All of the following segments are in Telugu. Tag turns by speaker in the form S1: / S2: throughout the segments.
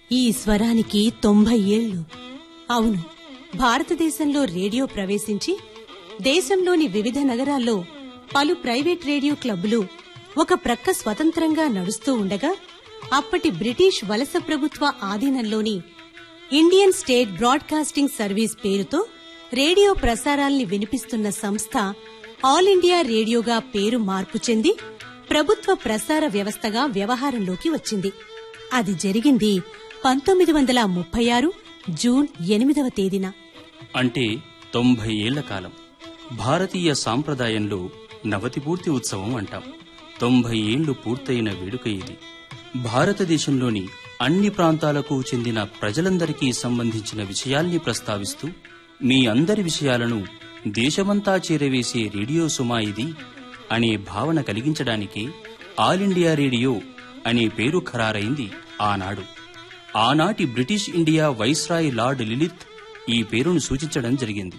S1: ఈ స్వరానికి తొంభై ఏళ్లు అవును భారతదేశంలో రేడియో ప్రవేశించి దేశంలోని వివిధ నగరాల్లో పలు ప్రైవేట్ రేడియో క్లబ్బులు ఒక ప్రక్క స్వతంత్రంగా నడుస్తూ ఉండగా అప్పటి బ్రిటిష్ వలస ప్రభుత్వ ఆధీనంలోని ఇండియన్ స్టేట్ బ్రాడ్కాస్టింగ్ సర్వీస్ పేరుతో రేడియో ప్రసారాల్ని వినిపిస్తున్న సంస్థ ఆల్ ఇండియా రేడియోగా పేరు మార్పు చెంది ప్రభుత్వ ప్రసార వ్యవస్థగా వ్యవహారంలోకి వచ్చింది అది జరిగింది పంతొమ్మిది వందల ముప్పై ఆరు జూన్ ఎనిమిదవ తేదీన
S2: అంటే తొంభై ఏళ్ల కాలం భారతీయ సాంప్రదాయంలో నవతిపూర్తి ఉత్సవం అంటాం తొంభై ఏళ్లు పూర్తయిన వేడుక ఇది భారతదేశంలోని అన్ని ప్రాంతాలకు చెందిన ప్రజలందరికీ సంబంధించిన విషయాల్ని ప్రస్తావిస్తూ మీ అందరి విషయాలను దేశమంతా చేరవేసే రేడియో సుమా ఇది అనే భావన కలిగించడానికి ఆల్ ఇండియా రేడియో అనే పేరు ఖరారైంది ఆనాడు ఆనాటి బ్రిటిష్ ఇండియా వైస్రాయ్ లార్డ్ లిలిత్ ఈ పేరును సూచించడం జరిగింది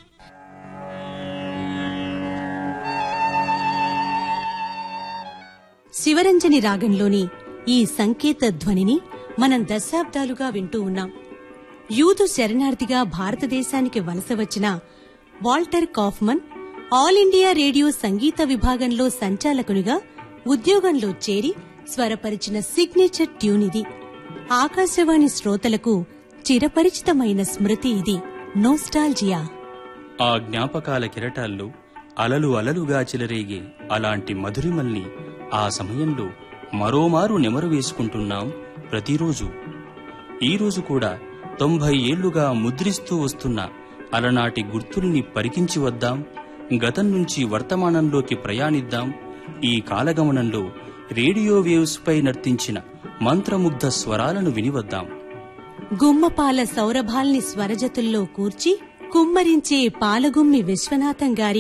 S1: శివరంజని రాగంలోని ఈ సంకేత ధ్వనిని మనం దశాబ్దాలుగా వింటూ ఉన్నాం యూదు శరణార్థిగా భారతదేశానికి వలస వచ్చిన Walter Kaufmann all India radio సంగీత విభాగంలో సంచాలకునిగా ఉద్యోగంలో చేరి స్వరపరిచిన సిగ్నేచర్ ట్యూన్ ఇది ఆకాశవాణి శ్రోతలకు చిరపరిచితమైన స్మృతి ఇది నోస్టాల్జియా
S2: ఆ జ్ఞాపకాల కిరటాల్లో అలలు అలలుగా చిలరేగే అలాంటి మధురిమల్ని ఆ సమయంలో మరోమారు నెమరు వేసుకుంటున్నాం ప్రతిరోజు ఈరోజు కూడా తొంభై ఏళ్లుగా ముద్రిస్తూ వస్తున్న అలనాటి గుర్తుల్ని పరికించి వద్దాం గతం నుంచి వర్తమానంలోకి ప్రయాణిద్దాం ఈ కాలగమనంలో రేడియో వేవ్స్ పై నర్తించిన మంత్రముగ్ధ స్వరాలను వినివద్దాం
S1: గుమ్మపాల సౌరభాల్ని స్వరజతుల్లో కూర్చి కుమ్మరించే పాలగుమ్మి విశ్వనాథం గారి